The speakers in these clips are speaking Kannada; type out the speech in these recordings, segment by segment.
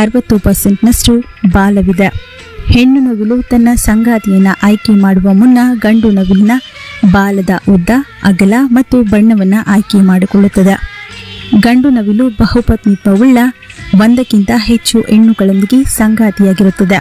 ಅರವತ್ತು ಪರ್ಸೆಂಟ್ನಷ್ಟು ಬಾಲವಿದೆ ಹೆಣ್ಣು ನವಿಲು ತನ್ನ ಸಂಗಾತಿಯನ್ನ ಆಯ್ಕೆ ಮಾಡುವ ಮುನ್ನ ಗಂಡು ನವಿಲಿನ ಬಾಲದ ಉದ್ದ ಅಗಲ ಮತ್ತು ಬಣ್ಣವನ್ನು ಆಯ್ಕೆ ಮಾಡಿಕೊಳ್ಳುತ್ತದೆ ಗಂಡು ನವಿಲು ಬಹುಪತ್ನಿತ್ವವುಳ್ಳ ಒಂದಕ್ಕಿಂತ ಹೆಚ್ಚು ಹೆಣ್ಣುಗಳೊಂದಿಗೆ ಸಂಗಾತಿಯಾಗಿರುತ್ತದೆ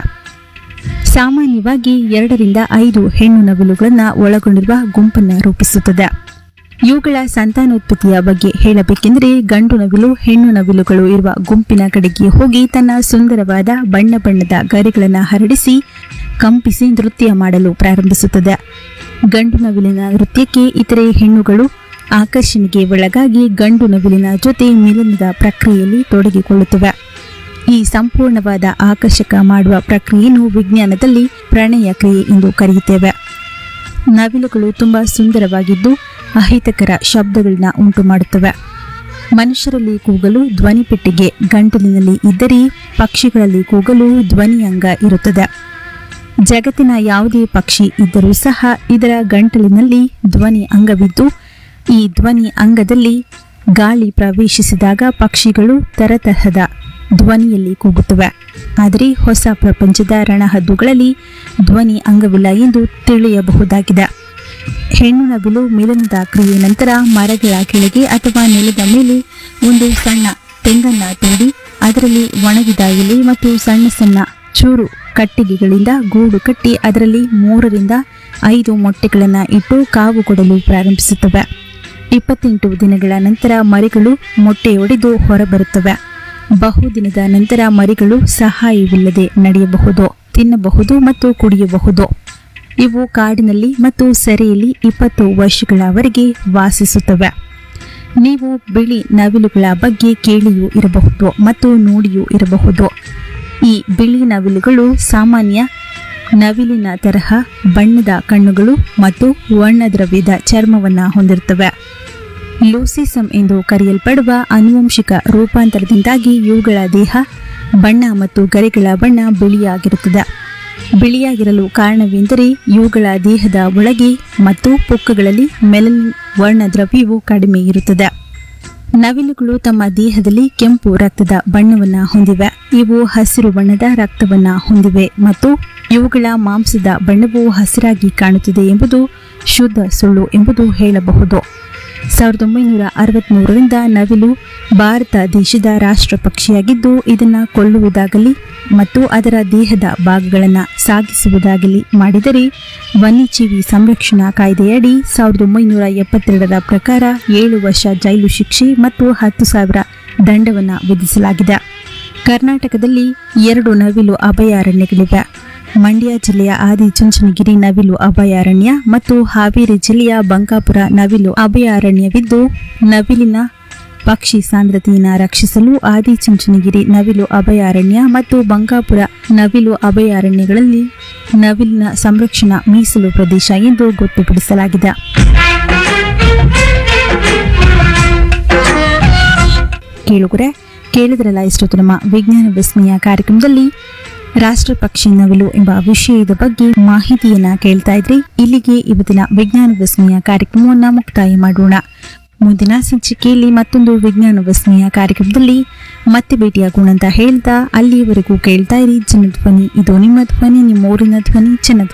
ಸಾಮಾನ್ಯವಾಗಿ ಎರಡರಿಂದ ಐದು ಹೆಣ್ಣು ನವಿಲುಗಳನ್ನು ಒಳಗೊಂಡಿರುವ ಗುಂಪನ್ನು ರೂಪಿಸುತ್ತದೆ ಇವುಗಳ ಸಂತಾನೋತ್ಪತ್ತಿಯ ಬಗ್ಗೆ ಹೇಳಬೇಕೆಂದರೆ ಗಂಡು ನವಿಲು ಹೆಣ್ಣು ನವಿಲುಗಳು ಇರುವ ಗುಂಪಿನ ಕಡೆಗೆ ಹೋಗಿ ತನ್ನ ಸುಂದರವಾದ ಬಣ್ಣ ಬಣ್ಣದ ಗರಿಗಳನ್ನು ಹರಡಿಸಿ ಕಂಪಿಸಿ ನೃತ್ಯ ಮಾಡಲು ಪ್ರಾರಂಭಿಸುತ್ತದೆ ಗಂಡು ನವಿಲಿನ ನೃತ್ಯಕ್ಕೆ ಇತರೆ ಹೆಣ್ಣುಗಳು ಆಕರ್ಷಣೆಗೆ ಒಳಗಾಗಿ ಗಂಡು ನವಿಲಿನ ಜೊತೆ ಮಿಲನದ ಪ್ರಕ್ರಿಯೆಯಲ್ಲಿ ತೊಡಗಿಕೊಳ್ಳುತ್ತವೆ ಈ ಸಂಪೂರ್ಣವಾದ ಆಕರ್ಷಕ ಮಾಡುವ ಪ್ರಕ್ರಿಯೆಯನ್ನು ವಿಜ್ಞಾನದಲ್ಲಿ ಪ್ರಣಯ ಕ್ರಿಯೆ ಎಂದು ಕರೆಯುತ್ತೇವೆ ನವಿಲುಗಳು ತುಂಬಾ ಸುಂದರವಾಗಿದ್ದು ಅಹಿತಕರ ಶಬ್ದಗಳನ್ನ ಉಂಟು ಮಾಡುತ್ತವೆ ಮನುಷ್ಯರಲ್ಲಿ ಕೂಗಲು ಧ್ವನಿ ಪೆಟ್ಟಿಗೆ ಗಂಟಲಿನಲ್ಲಿ ಇದ್ದರೆ ಪಕ್ಷಿಗಳಲ್ಲಿ ಕೂಗಲು ಧ್ವನಿ ಅಂಗ ಇರುತ್ತದೆ ಜಗತ್ತಿನ ಯಾವುದೇ ಪಕ್ಷಿ ಇದ್ದರೂ ಸಹ ಇದರ ಗಂಟಲಿನಲ್ಲಿ ಧ್ವನಿ ಅಂಗವಿದ್ದು ಈ ಧ್ವನಿ ಅಂಗದಲ್ಲಿ ಗಾಳಿ ಪ್ರವೇಶಿಸಿದಾಗ ಪಕ್ಷಿಗಳು ತರತರಹದ ಧ್ವನಿಯಲ್ಲಿ ಕೂಗುತ್ತವೆ ಆದರೆ ಹೊಸ ಪ್ರಪಂಚದ ರಣಹದ್ದುಗಳಲ್ಲಿ ಧ್ವನಿ ಅಂಗವಿಲ್ಲ ಎಂದು ತಿಳಿಯಬಹುದಾಗಿದೆ ಹೆಣ್ಣು ನವಿಲು ಮಿಲನದ ಕ್ರಿಯೆ ನಂತರ ಮರಗಳ ಕೆಳಗೆ ಅಥವಾ ನೆಲದ ಮೇಲೆ ಒಂದು ಸಣ್ಣ ತೆಂಗನ್ನ ತೋಡಿ ಅದರಲ್ಲಿ ಒಣಗಿದ ಎಲೆ ಮತ್ತು ಸಣ್ಣ ಸಣ್ಣ ಚೂರು ಕಟ್ಟಿಗೆಗಳಿಂದ ಗೂಡು ಕಟ್ಟಿ ಅದರಲ್ಲಿ ಮೂರರಿಂದ ಐದು ಮೊಟ್ಟೆಗಳನ್ನು ಇಟ್ಟು ಕಾವು ಕೊಡಲು ಪ್ರಾರಂಭಿಸುತ್ತವೆ ಇಪ್ಪತ್ತೆಂಟು ದಿನಗಳ ನಂತರ ಮರಿಗಳು ಮೊಟ್ಟೆಯೊಡೆದು ಹೊರಬರುತ್ತವೆ ಬಹುದಿನದ ನಂತರ ಮರಿಗಳು ಸಹಾಯವಿಲ್ಲದೆ ನಡೆಯಬಹುದು ತಿನ್ನಬಹುದು ಮತ್ತು ಕುಡಿಯಬಹುದು ಇವು ಕಾಡಿನಲ್ಲಿ ಮತ್ತು ಸೆರೆಯಲ್ಲಿ ಇಪ್ಪತ್ತು ವರ್ಷಗಳವರೆಗೆ ವಾಸಿಸುತ್ತವೆ ನೀವು ಬಿಳಿ ನವಿಲುಗಳ ಬಗ್ಗೆ ಕೇಳಿಯೂ ಇರಬಹುದು ಮತ್ತು ನೋಡಿಯೂ ಇರಬಹುದು ಈ ಬಿಳಿ ನವಿಲುಗಳು ಸಾಮಾನ್ಯ ನವಿಲಿನ ತರಹ ಬಣ್ಣದ ಕಣ್ಣುಗಳು ಮತ್ತು ವರ್ಣದ್ರವ್ಯದ ಚರ್ಮವನ್ನು ಹೊಂದಿರುತ್ತವೆ ಲೂಸಿಸಮ್ ಎಂದು ಕರೆಯಲ್ಪಡುವ ಆನುವಂಶಿಕ ರೂಪಾಂತರದಿಂದಾಗಿ ಇವುಗಳ ದೇಹ ಬಣ್ಣ ಮತ್ತು ಗರಿಗಳ ಬಣ್ಣ ಬಿಳಿಯಾಗಿರುತ್ತದೆ ಬಿಳಿಯಾಗಿರಲು ಕಾರಣವೆಂದರೆ ಇವುಗಳ ದೇಹದ ಒಳಗೆ ಮತ್ತು ಪುಕ್ಕಗಳಲ್ಲಿ ಮೆಲನಿನ್ ವರ್ಣದ್ರವ್ಯವು ಕಡಿಮೆ ಇರುತ್ತದೆ ನವಿಲುಗಳು ತಮ್ಮ ದೇಹದಲ್ಲಿ ಕೆಂಪು ರಕ್ತದ ಬಣ್ಣವನ್ನು ಹೊಂದಿವೆ ಇವು ಹಸಿರು ಬಣ್ಣದ ರಕ್ತವನ್ನು ಹೊಂದಿವೆ ಮತ್ತು ಇವುಗಳ ಮಾಂಸದ ಬಣ್ಣವು ಹಸಿರಾಗಿ ಕಾಣುತ್ತದೆ ಎಂಬುದು ಶುದ್ಧ ಸುಳ್ಳು ಎಂಬುದು ಹೇಳಬಹುದು ಸಾವಿರದ ಒಂಬೈನೂರ ಅರವತ್ತ್ಮೂರರಿಂದ ನವಿಲು ಭಾರತ ದೇಶದ ರಾಷ್ಟ್ರ ಪಕ್ಷಿಯಾಗಿದ್ದು ಇದನ್ನು ಕೊಲ್ಲುವುದಾಗಲಿ ಮತ್ತು ಅದರ ದೇಹದ ಭಾಗಗಳನ್ನು ಸಾಗಿಸುವುದಾಗಲಿ ಮಾಡಿದರೆ ವನ್ಯಜೀವಿ ಸಂರಕ್ಷಣಾ ಕಾಯ್ದೆಯಡಿ ಸಾವಿರದ ಒಂಬೈನೂರ ಎಪ್ಪತ್ತೆರಡರ ಪ್ರಕಾರ ಏಳು ವರ್ಷ ಜೈಲು ಶಿಕ್ಷೆ ಮತ್ತು ಹತ್ತು ಸಾವಿರ ದಂಡವನ್ನು ವಿಧಿಸಲಾಗಿದೆ ಕರ್ನಾಟಕದಲ್ಲಿ ಎರಡು ನವಿಲು ಅಭಯಾರಣ್ಯಗಳಿವೆ ಮಂಡ್ಯ ಜಿಲ್ಲೆಯ ಆದಿಚುಂಚನಗಿರಿ ನವಿಲು ಅಭಯಾರಣ್ಯ ಮತ್ತು ಹಾವೇರಿ ಜಿಲ್ಲೆಯ ಬಂಕಾಪುರ ನವಿಲು ಅಭಯಾರಣ್ಯವಿದ್ದು ನವಿಲಿನ ಪಕ್ಷಿ ಸಾಂದ್ರತೆಯನ್ನು ರಕ್ಷಿಸಲು ಆದಿಚುಂಚನಗಿರಿ ನವಿಲು ಅಭಯಾರಣ್ಯ ಮತ್ತು ಬಂಕಾಪುರ ನವಿಲು ಅಭಯಾರಣ್ಯಗಳಲ್ಲಿ ನವಿಲಿನ ಸಂರಕ್ಷಣಾ ಮೀಸಲು ಪ್ರದೇಶ ಎಂದು ಗೊತ್ತುಪಡಿಸಲಾಗಿದೆ ಕೇಳುಗರೆ ಕೇಳಿದ್ರಲ್ಲ ಇಷ್ಟೊತ್ತು ನಮ್ಮ ವಿಜ್ಞಾನ ವಿಸ್ಮಯ ಕಾರ್ಯಕ್ರಮದಲ್ಲಿ ರಾಷ್ಟ್ರ ಪಕ್ಷಿ ನವಿಲು ಎಂಬ ವಿಷಯದ ಬಗ್ಗೆ ಮಾಹಿತಿಯನ್ನ ಕೇಳ್ತಾ ಇದ್ರಿ ಇಲ್ಲಿಗೆ ಇವತ್ತಿನ ವಿಜ್ಞಾನ ವಿಸ್ಮಯ ಕಾರ್ಯಕ್ರಮವನ್ನ ಮುಕ್ತಾಯ ಮಾಡೋಣ ಮುಂದಿನ ಸಂಚಿಕೆಯಲ್ಲಿ ಮತ್ತೊಂದು ವಿಜ್ಞಾನ ವಿಸ್ಮಯ ಕಾರ್ಯಕ್ರಮದಲ್ಲಿ ಮತ್ತೆ ಭೇಟಿಯಾಗೋಣ ಅಂತ ಹೇಳ್ತಾ ಅಲ್ಲಿಯವರೆಗೂ ಕೇಳ್ತಾ ಇರಿ ಜನಧ್ವನಿ ಇದು ನಿಮ್ಮ ಧ್ವನಿ ನಿಮ್ಮ ಊರಿನ ಧ್ವನಿ ಜನಧ್ವನಿ